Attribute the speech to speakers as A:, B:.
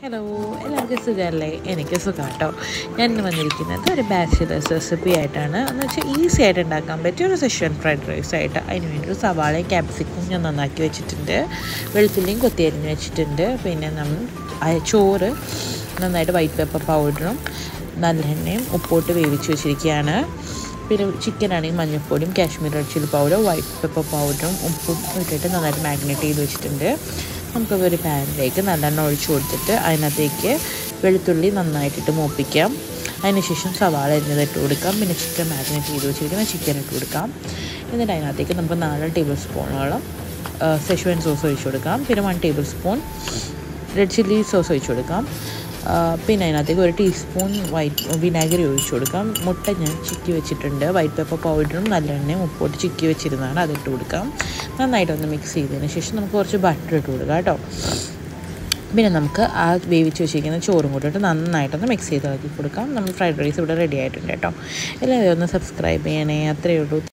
A: hello എല്ലാവർക്കും സുഖമല്ലേ എനിക്ക് സുഖം കേട്ടോ ഞാൻ ഇന്ന് വന്നിരിക്കുന്നത് ഒരു ബാച്ചിലേഴ്സ് റെസിപ്പി ആയിട്ടാണ് എന്ന് വെച്ചാൽ ഈസി ആയിട്ട് ഉണ്ടാക്കാൻ പറ്റിയ ഒരു സെഷൻ ഫ്രൈഡ് റൈസ് ആയിട്ട് അതിന് വേണ്ടി ഒരു സവാളയും ക്യാപ്സിക്കും ഞാൻ നന്നാക്കി വെച്ചിട്ടുണ്ട് വെളുത്തുള്ളിയും കൊത്തിയരിഞ്ഞ് വെച്ചിട്ടുണ്ട് പിന്നെ നമ്മൾ ആ ചോറ് നന്നായിട്ട് വൈറ്റ് പെപ്പർ പൗഡറും നല്ലെണ്ണയും ഉപ്പോട്ട് വേവിച്ച് വെച്ചിരിക്കുകയാണ് പിന്നെ ചിക്കൻ ആണെങ്കിൽ മഞ്ഞൾപ്പൊടിയും Kashmir red chilli powder white pepper പൗഡറും ഉപ്പും ഇട്ടിട്ട് നന്നായിട്ട് മാഗ്നേറ്റ് ചെയ്ത് വെച്ചിട്ടുണ്ട് നമുക്ക് ഒരു പാനിലേക്ക് നല്ലെണ്ണ ഒഴിച്ചു കൊടുത്തിട്ട് അതിനകത്തേക്ക് വെളുത്തുള്ളി നന്നായിട്ടിട്ട് മൂപ്പിക്കാം അതിനുശേഷം സവാള അരിഞ്ഞത് ഇട്ട് കൊടുക്കാം പിന്നെ ചിക്കൻ മാഗ്നേറ്റ് ചെയ്ത് വെച്ചിരിക്കുന്ന ചിക്കൻ ഇട്ട് കൊടുക്കാം എന്നിട്ട് അതിനകത്തേക്ക് നമുക്ക് നാല് ടേബിൾ സ്പൂണോളം സെഷ്വൻ സോസ് ഒഴിച്ചു കൊടുക്കാം പിന്നെ one tablespoon red chilli sauce ഒഴിച്ചു കൊടുക്കാം പിന്നെ അതിനകത്തേക്ക് ഒരു ടീസ്പൂൺ വൈറ്റ് വിനാഗിരി ഒഴിച്ചു കൊടുക്കാം മുട്ട ഞാൻ ചിക്കി വെച്ചിട്ടുണ്ട് വൈറ്റ് പെപ്പർ പൗഡറും നല്ലെണ്ണയും ഉപ്പോട്ട് ചിക്കി വെച്ചിരുന്നതാണ് അതിട്ട് കൊടുക്കാം നന്നായിട്ടൊന്ന് മിക്സ് ചെയ്തതിന് ശേഷം നമുക്ക് കുറച്ച് ബട്ടർ ഇട്ട് കൊടുക്കാം കേട്ടോ പിന്നെ നമുക്ക് ആ വേവിച്ച് വെച്ചിരിക്കുന്ന ചോറും കൂടി ഇട്ട് നന്നായിട്ടൊന്ന് മിക്സ് ചെയ്ത് ആക്കി കൊടുക്കാം നമ്മൾ ഫ്രൈഡ് റൈസ് ഇവിടെ റെഡി ആയിട്ടുണ്ട് കേട്ടോ എല്ലാവരും ഒന്ന് സബ്സ്ക്രൈബ് ചെയ്യണേ അത്രയേ ഉള്ളൂ